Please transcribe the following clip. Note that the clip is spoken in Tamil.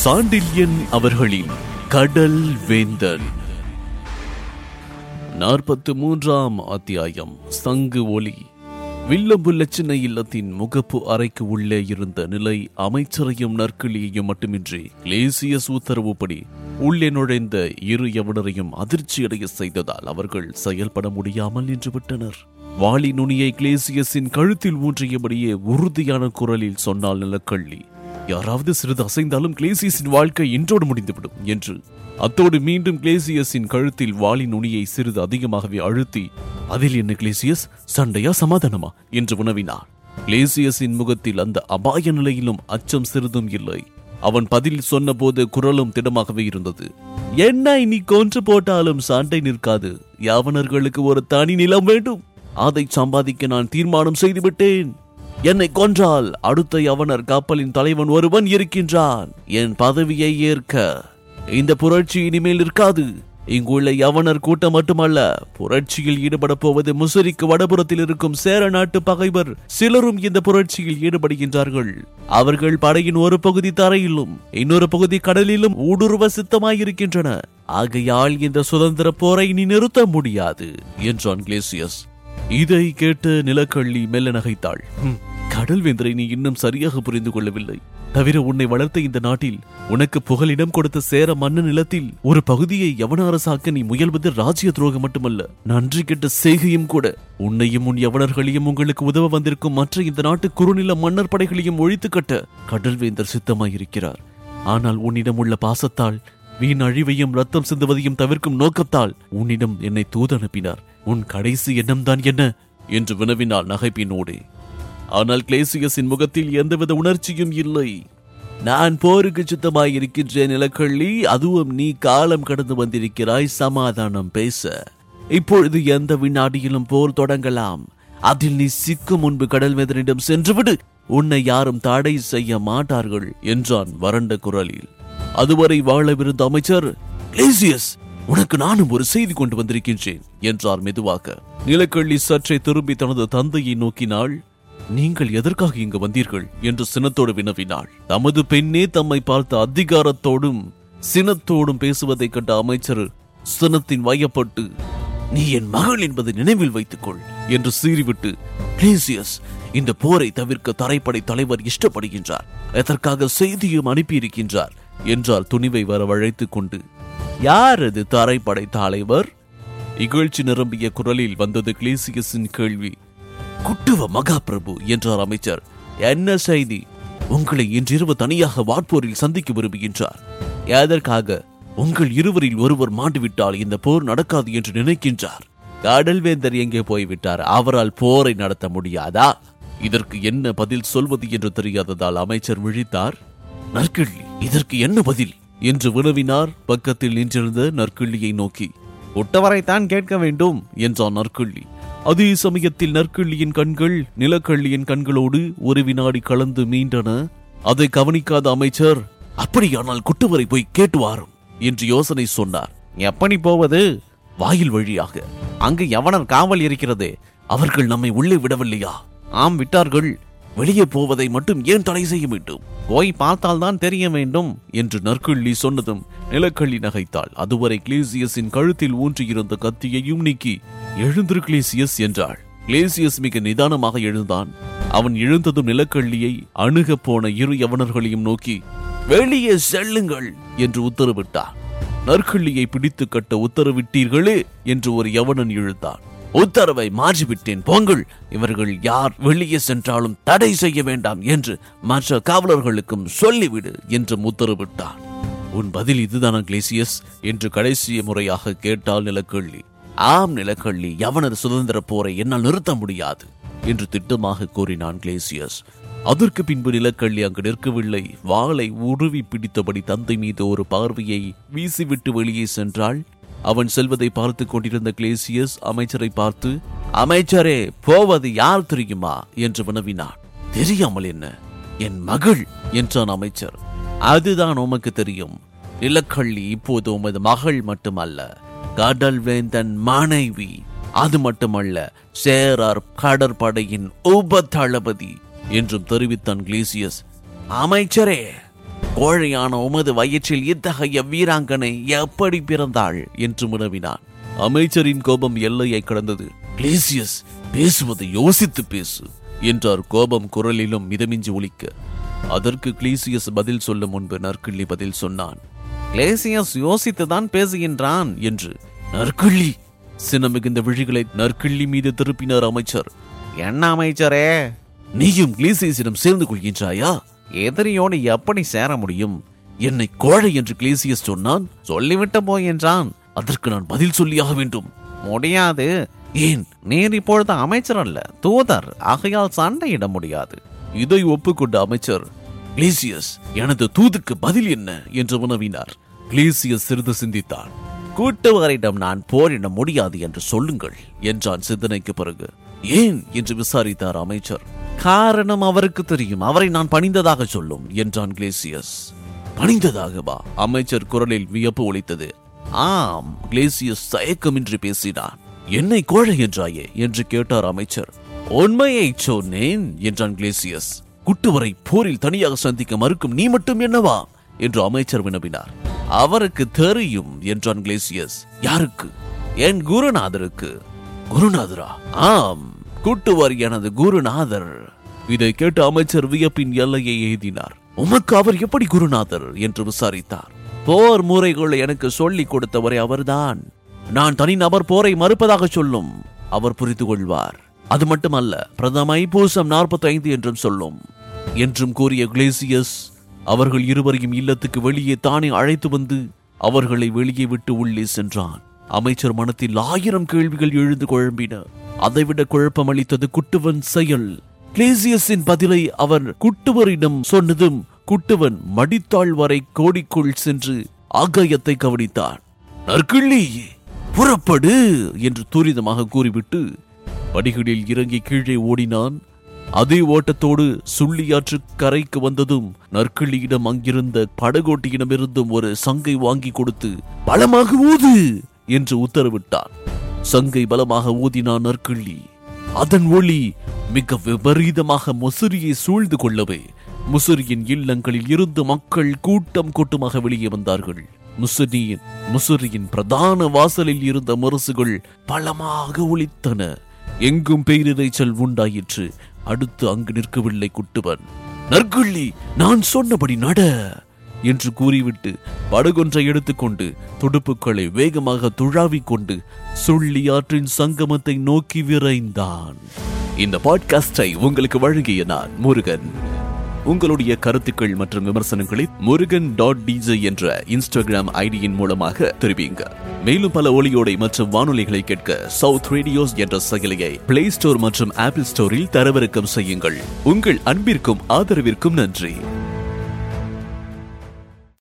சாண்டில்யன் அவர்களின் கடல் வேந்தன் நாற்பத்து மூன்றாம் அத்தியாயம் சங்கு ஒளி வில்லம்புள்ள சின்ன இல்லத்தின் முகப்பு அறைக்கு உள்ளே இருந்த நிலை அமைச்சரையும் நற்கிளியையும் மட்டுமின்றி லேசியஸ் உத்தரவுப்படி உள்ளே நுழைந்த இரு யவனரையும் அதிர்ச்சியடைய செய்ததால் அவர்கள் செயல்பட முடியாமல் நின்றுவிட்டனர் வாளி நுனியை கிளேசியஸின் கழுத்தில் ஊன்றியபடியே உறுதியான குரலில் சொன்னால் நிலக்கள்ளி யாராவது சிறிது அசைந்தாலும் கிளேசியஸின் வாழ்க்கை இன்றோடு முடிந்துவிடும் என்று அத்தோடு மீண்டும் கிளேசியஸின் கழுத்தில் வாளின் நுனியை சிறிது அதிகமாகவே அழுத்தி அதில் என்ன கிளேசியஸ் சண்டையா சமாதானமா என்று உணவினார் கிளேசியஸின் முகத்தில் அந்த அபாய நிலையிலும் அச்சம் சிறிதும் இல்லை அவன் பதில் சொன்னபோது குரலும் திடமாகவே இருந்தது என்ன இனி கொன்று போட்டாலும் சண்டை நிற்காது யாவனர்களுக்கு ஒரு தனி நிலம் வேண்டும் அதை சம்பாதிக்க நான் தீர்மானம் செய்துவிட்டேன் என்னை கொன்றால் அடுத்த யவனர் கப்பலின் தலைவன் ஒருவன் இருக்கின்றான் என் பதவியை ஏற்க இந்த புரட்சி இனிமேல் இருக்காது இங்குள்ள யவனர் கூட்டம் மட்டுமல்ல புரட்சியில் ஈடுபட போவது முசிறிக்கு வடபுறத்தில் இருக்கும் சேர நாட்டு பகைவர் சிலரும் இந்த புரட்சியில் ஈடுபடுகின்றார்கள் அவர்கள் படையின் ஒரு பகுதி தரையிலும் இன்னொரு பகுதி கடலிலும் ஊடுருவ சித்தமாயிருக்கின்றன ஆகையால் இந்த சுதந்திர போரை நீ நிறுத்த முடியாது என்றான் கிளேசியஸ் இதை கேட்டு நிலக்கள்ளி மெல்ல நகைத்தாள் "ஹம், கடல் வேந்தரை நீ இன்னும் சரியாக புரிந்து கொள்ளவில்லை தவிர உன்னை வளர்த்த இந்த நாட்டில் உனக்கு புகலிடம் கொடுத்த சேர மன்ன நிலத்தில் ஒரு பகுதியை யவன அரசாக்க நீ முயல்வது ராஜ்ய துரோகம் மட்டுமல்ல நன்றி கெட்ட செய்கையும் கூட உன்னையும் உன் யவனர்களையும் உங்களுக்கு உதவ வந்திருக்கும் மற்ற இந்த நாட்டு குறுநில மன்னர் படைகளையும் ஒழித்து கட்ட கடல்வேந்தர் சித்தமாயிருக்கிறார் ஆனால் உன்னிடம் உள்ள பாசத்தால் வீண் அழிவையும் ரத்தம் சிந்துவதையும் தவிர்க்கும் நோக்கத்தால் உன்னிடம் என்னை தூது அனுப்பினார் உன் கடைசி எண்ணம்தான் என்ன என்று வினவினாள் நகைப்பினோடு ஆனால் கிளேசியஸின் முகத்தில் எந்தவித உணர்ச்சியும் இல்லை நான் போருக்கு சித்தமாய் இருக்கின்றேன் நிலக்கள்ளி அதுவும் நீ காலம் கடந்து வந்திருக்கிறாய் சமாதானம் பேச இப்பொழுது எந்த வினாடியிலும் போர் தொடங்கலாம் அதில் நீ சிக்கும் முன்பு கடல் வேதனிடம் சென்றுவிடு உன்னை யாரும் தடை செய்ய மாட்டார்கள் என்றான் வறண்ட குரலில் அதுவரை வாழவிருந்த அமைச்சர் கிளேசியஸ் உனக்கு நானும் ஒரு செய்தி கொண்டு வந்திருக்கின்றேன் என்றார் மெதுவாக நிலக்கள்ளி சற்றே திரும்பி தனது தந்தையை நோக்கினாள் நீங்கள் எதற்காக இங்கு வந்தீர்கள் என்று சினத்தோடு வினவினாள் தமது பெண்ணே தம்மை பார்த்த அதிகாரத்தோடும் சினத்தோடும் பேசுவதைக் கண்ட அமைச்சர் சினத்தின் வயப்பட்டு நீ என் மகள் என்பதை நினைவில் வைத்துக்கொள் என்று சீறிவிட்டு கிளேசியஸ் இந்த போரை தவிர்க்க தரைப்படை தலைவர் இஷ்டப்படுகின்றார் எதற்காக செய்தியும் அனுப்பியிருக்கின்றார் என்றால் துணிவை வரவழைத்துக் கொண்டு யார் அது தரைப்படை தலைவர் இகழ்ச்சி நிரம்பிய குரலில் வந்தது கிளேசியஸின் கேள்வி குட்டுவ மகாபிரபு என்றார் அமைச்சர் என்ன செய்தி உங்களை இன்றிரவு தனியாக வாட்போரில் சந்திக்க விரும்புகின்றார் எதற்காக உங்கள் இருவரில் ஒருவர் மாண்டுவிட்டால் இந்த போர் நடக்காது என்று நினைக்கின்றார் கடல்வேந்தர் எங்கே போய்விட்டார் அவரால் போரை நடத்த முடியாதா இதற்கு என்ன பதில் சொல்வது என்று தெரியாததால் அமைச்சர் விழித்தார் நற்கிள்ளி இதற்கு என்ன பதில் என்று வினவினார் பக்கத்தில் நின்றிருந்த நற்கிள்ளியை நோக்கி ஒட்டவரைத்தான் கேட்க வேண்டும் என்றான் நற்கிள்ளி அதே சமயத்தில் நற்கிள்ளியின் கண்கள் நிலக்கள்ளியின் கண்களோடு ஒரு வினாடி கலந்து மீண்டன அதை கவனிக்காத அமைச்சர் அப்படியானால் குட்டுவரை போய் கேட்டு வாரும் என்று யோசனை சொன்னார் எப்படி போவது வாயில் வழியாக அங்கு எவனர் காவல் இருக்கிறதே அவர்கள் நம்மை உள்ளே விடவில்லையா ஆம் விட்டார்கள் வெளியே போவதை மட்டும் ஏன் தடை செய்ய வேண்டும் போய் பார்த்தால்தான் தெரிய வேண்டும் என்று நற்கிள்ளி சொன்னதும் நிலக்கள்ளி நகைத்தாள் அதுவரை கிளேசியஸின் கழுத்தில் ஊன்றியிருந்த கத்தியையும் நீக்கி எழுந்திரு கிளேசியஸ் என்றாள் கிளேசியஸ் மிக நிதானமாக எழுந்தான் அவன் எழுந்ததும் நிலக்கள்ளியை அணுகப் போன இரு யவனர்களையும் நோக்கி வெளியே செல்லுங்கள் என்று உத்தரவிட்டார் நற்கிள்ளியை பிடித்து கட்ட உத்தரவிட்டீர்களே என்று ஒரு யவனன் இழுத்தான் உத்தரவை மாற்றிவிட்டேன் போங்கள் இவர்கள் யார் வெளியே சென்றாலும் தடை செய்ய வேண்டாம் என்று மற்ற காவலர்களுக்கும் சொல்லிவிடு என்று உத்தரவிட்டான் உன் பதில் இதுதானா கிளேசியஸ் என்று கடைசி முறையாக கேட்டால் நிலக்கள்ளி ஆம் நிலக்கள்ளி யவனர் சுதந்திர போரை என்னால் நிறுத்த முடியாது என்று திட்டமாக கூறினான் கிளேசியஸ் அதற்கு பின்பு நிலக்கள்ளி அங்கு நிற்கவில்லை வாளை உருவி பிடித்தபடி தந்தை மீது ஒரு பார்வையை வீசிவிட்டு வெளியே சென்றாள் அவன் செல்வதை பார்த்து கொண்டிருந்த கிளேசியஸ் அமைச்சரை பார்த்து அமைச்சரே போவது யார் தெரியுமா என்று வினவினான் தெரியாமல் என்ன என் மகள் என்றான் அமைச்சர் அதுதான் உமக்கு தெரியும் நிலக்கள்ளி இப்போது உமது மகள் மட்டுமல்ல கடல் வேந்தன் மனைவி அது மட்டுமல்ல சேரார் கடற்படையின் உப தளபதி என்றும் தெரிவித்தான் கிளேசியஸ் அமைச்சரே கோழையான உமது வயிற்றில் இத்தகைய வீராங்கனை எப்படி பிறந்தாள் என்று வினவினான் அமைச்சரின் கோபம் எல்லையை கடந்தது கிளேசியஸ் பேசுவதை யோசித்து பேசு என்றார் கோபம் குரலிலும் மிதமிஞ்சி ஒலிக்க அதற்கு கிளீசியஸ் பதில் சொல்ல முன்பு நற்கிள்ளி பதில் சொன்னான் கிளேசியஸ் யோசித்துதான் பேசுகின்றான் என்று நற்கிள்ளி சினம் மிகுந்த விழிகளை நற்கிள்ளி மீது திருப்பினார் அமைச்சர் என்ன அமைச்சரே நீயும் கிளேசியஸிடம் சேர்ந்து கொள்கின்றாயா எதிரியோடு எப்படி சேர முடியும் என்னை கோழை என்று கிளேசியஸ் சொன்னான் சொல்லிவிட்டு போய் என்றான் அதற்கு நான் பதில் சொல்லியாக வேண்டும் முடியாது ஏன் நீர் இப்பொழுது அமைச்சர் அல்ல தூதர் ஆகையால் சண்டையிட முடியாது இதை ஒப்புக்கொண்ட அமைச்சர் கிளேசியஸ் எனது தூதுக்கு பதில் என்ன என்று வினவினார் கிளேசியஸ் சிறிது சிந்தித்தான் கூட்டுவரிடம் நான் போரிட முடியாது என்று சொல்லுங்கள் என்றான் சிந்தனைக்கு பிறகு ஏன் என்று விசாரித்தார் அமைச்சர் காரணம் அவருக்கு தெரியும் அவரை நான் பணிந்ததாக சொல்லும் என்றான் கிளேசியஸ் பணிந்ததாகவா அமைச்சர் குரலில் வியப்பு ஒலித்தது ஆம் கிளேசியஸ் தயக்கமின்றி பேசினான் என்னை கோழை என்றாயே என்று கேட்டார் அமைச்சர் உண்மையை சொன்னேன் என்றான் கிளேசியஸ் குட்டுவரை போரில் தனியாக சந்திக்க மறுக்கும் நீ மட்டும் என்னவா என்று அமைச்சர் வினவினார் அவருக்கு தெரியும் என்றான் கிளேசியஸ் யாருக்கு என் குருநாதருக்கு குருநாதரா ஆம் குட்டுவர் எனது குருநாதர் இதை கேட்டு அமைச்சர் வியப்பின் எல்லையை எய்தினார் உமக்கு அவர் எப்படி குருநாதர் என்று விசாரித்தார் போர் முறைகளை எனக்கு சொல்லிக் கொடுத்தவரை அவர்தான் நான் தனிநபர் போரை மறுப்பதாக சொல்லும் அவர் புரிந்து கொள்வார் அது மட்டுமல்ல பிரதம ஐப்பூசம் நாற்பத்தி ஐந்து என்றும் சொல்லும் என்றும் கூறிய கிளேசியஸ் அவர்கள் இருவரையும் இல்லத்துக்கு வெளியே தானே அழைத்து வந்து அவர்களை வெளியே விட்டு உள்ளே சென்றான் அமைச்சர் மனத்தில் ஆயிரம் கேள்விகள் எழுந்து குழம்பின அதைவிட குழப்பமளித்தது குட்டுவன் செயல் கிளேசியஸின் பதிலை அவர் குட்டுவரிடம் சொன்னதும் குட்டுவன் மடித்தாள் வரை கோடிக்குள் சென்று ஆகாயத்தை கவனித்தான் நற்கிள்ளி புறப்படு என்று துரிதமாக கூறிவிட்டு படிகளில் இறங்கி கீழே ஓடினான் அதே ஓட்டத்தோடு சுள்ளியாற்று கரைக்கு வந்ததும் நற்கிள்ளியிடம் அங்கிருந்த படகோட்டியிடமிருந்தும் ஒரு சங்கை வாங்கி கொடுத்து பலமாக ஊது என்று உத்தரவிட்டான் சங்கை பலமாக ஊதினான் நற்கிள்ளி அதன் ஒளி மிக விபரீதமாக முசிறியை சூழ்ந்து கொள்ளவே முசிறியின் இல்லங்களில் இருந்து மக்கள் கூட்டம் கூட்டமாக வெளியே வந்தார்கள் முசிறியின் முசிறியின் பிரதான வாசலில் இருந்த முரசுகள் பலமாக ஒலித்தன எங்கும் பேரிரைச்சல் உண்டாயிற்று அடுத்து அங்கு நிற்கவில்லை குட்டுவன் நற்குள்ளி நான் சொன்னபடி நட என்று கூறிவிட்டு படகொன்றை எடுத்துக்கொண்டு துடுப்புகளை வேகமாக துழாவிக் கொண்டு சுள்ளி ஆற்றின் சங்கமத்தை நோக்கி விரைந்தான் இந்த பாட்காஸ்டை உங்களுக்கு வழங்கிய நான் முருகன் உங்களுடைய கருத்துக்கள் மற்றும் விமர்சனங்களை முருகன் டாட் டிஜே என்ற இன்ஸ்டாகிராம் ஐடியின் மூலமாக தெரிவிங்க மேலும் பல ஒளியோடை மற்றும் வானொலிகளை கேட்க சவுத் ரேடியோஸ் என்ற செயலியை பிளே ஸ்டோர் மற்றும் ஆப்பிள் ஸ்டோரில் தரவிறக்கம் செய்யுங்கள் உங்கள் அன்பிற்கும் ஆதரவிற்கும் நன்றி